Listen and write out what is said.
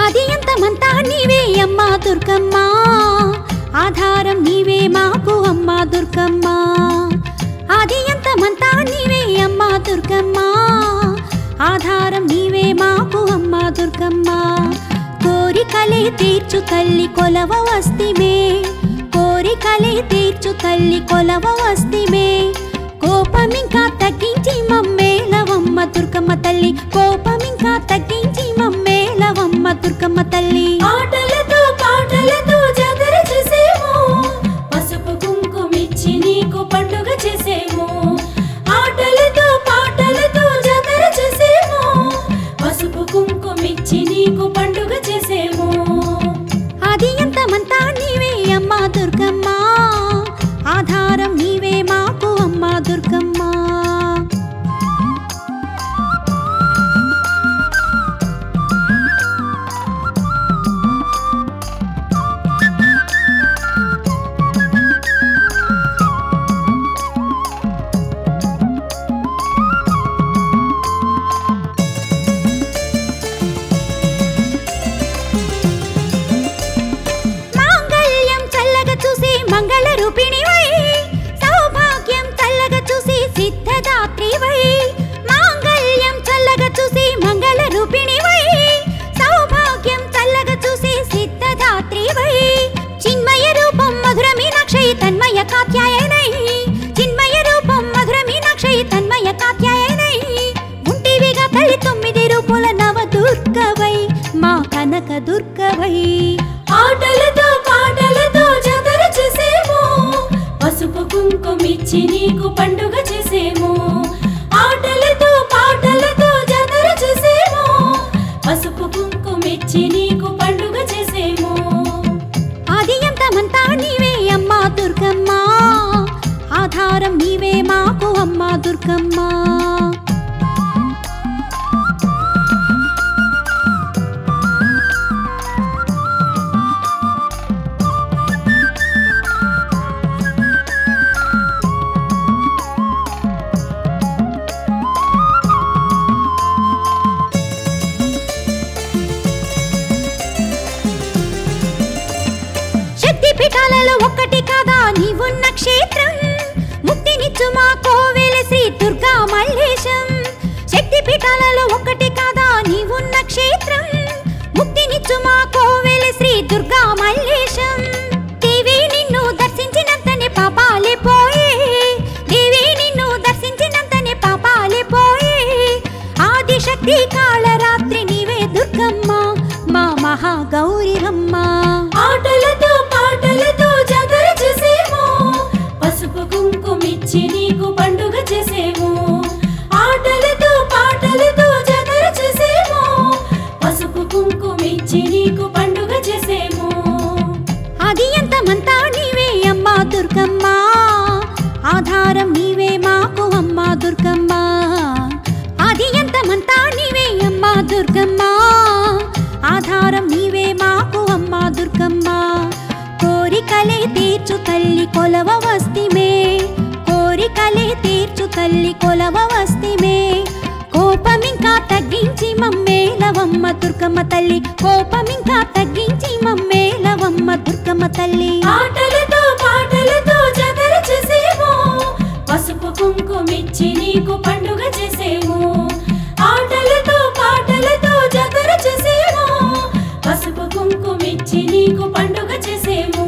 ఆది అంతమంతా నీవే అమ్మా దుర్గమ్మ ఆధారం నీవే మాకు అమ్మా దుర్గమ్మ ఆది అంతమంతా నీవే అమ్మా దుర్గమ్మ ఆధారం నీవే మాకు అమ్మా దుర్గమ్మ కోరికలే తీర్చు తల్లి కొలవ వస్తిమే కోరికలే తీర్చు తల్లి కొలవ వస్తిమే కోపమింకా తగ్గించి మమ్మేలవమ్మ దుర్గమ్మ తల్లి కోపమింకా తగ్గించి మమ్మేలవమ్మ దుర్గమ్మ తల్లి ఆటలతో పాటలతో జాతర చేసేము పసుపు కుంకుమిచ్చి నీకు పండుగ చేసేము ఆటలతో పాటలతో జాతర చేసేము పసుపు కుంకుమిచ్చి నీకు పండుగ చేసేము అది ఎంతమంతా నీవే అమ్మా దుర్గమ్మ ఆధారం నీవే మాకు అమ్మా దుర్గమ్మ మాంగళ్యం చల్లగా చూసి మంగళ రూపిణివై సౌభాగ్యం చల్లగా చూసి సిద్ధదాత్రివై మాంగళ్యం చల్లగా చూసి మంగళ రూపిణివై సౌభాగ్యం చల్లగా చూసి సిద్ధదాత్రివై చిన్మయ రూపం మధుర మీనాక్షి తన్మయ కాత్యాయనై చిన్మయ రూపం మధుర మీనాక్షి తన్మయ కాత్యాయనై ఉంటివిగా తల్లి తొమ్మిది రూపుల నవ దుర్గవై మా కనక దుర్గవై ఆటలతో పాటలతో జాతర చేసేము పసుపు కుంకుమిచ్చి నీకు పండుగ చేసేము ఆటలతో పాటలతో జాతర చేసేము పసుపు కుంకుమిచ్చి నీకు పండుగ చేసేము ఆది అంతమంతా నీవే అమ్మా దుర్గమ్మ ఆధారం నీవే మాకు అమ్మా దుర్గమ్మ శక్తి పీఠాలలో ఒక్కటి కాదా నీవున్న క్షేత్రం ముక్తినిచ్చు మా కోవెల శ్రీ దుర్గా మల్లేశం శక్తి పీఠాలలో ఒక్కటి కాదా నీవున్న క్షేత్రం ముక్తినిచ్చు మా కోవెల శ్రీ దుర్గా మల్లేశం దేవి నిన్ను దర్శించినంతనే పాపాలే పోయే దేవి నిన్ను దర్శించినంతనే పాపాలే పోయే ఆదిశక్తి కాళరాత్రి నీవే దుర్గమ్మ మా మహాగౌరివమ్మ ఆటలతో పాటలతో జాతర చేసేము పసుపు కుంకుమిచ్చి నీకు పండుగ చేసేము ఆటలతో పాటలతో జాతర చేసేము పసుపు కుంకుమిచ్చి నీకు పండుగ చేసేము అది ఎంతమంతా నీవే అమ్మా దుర్గమ్మ ఆధారం నీవే మాకు అమ్మా దుర్గమ్మ అది ఎంతమంతా నీవే అమ్మా దుర్గమ్మ ఆధారం నీవే మాకు అమ్మా దుర్గమ్మ కోరికలే తీర్చు తల్లి కొలవ వస్తిమే కోరికలే తీర్చు తల్లి కొలవ వస్తిమే కోపమింకా తగ్గించి మమ్మేలవమ్మ దుర్గమ్మ తల్లి కోపమింకా తగ్గించి మమ్మేలవమ్మ దుర్గమ్మ తల్లి ఆటలతో పాటలతో జాతర చేసేము పసుపు కుంకుమిచ్చి నీకు పండుగ చేసేము ఆటలతో పాటలతో జాతర చేసేము పసుపు కుంకుమిచ్చి నీకు పండుగ చేసేము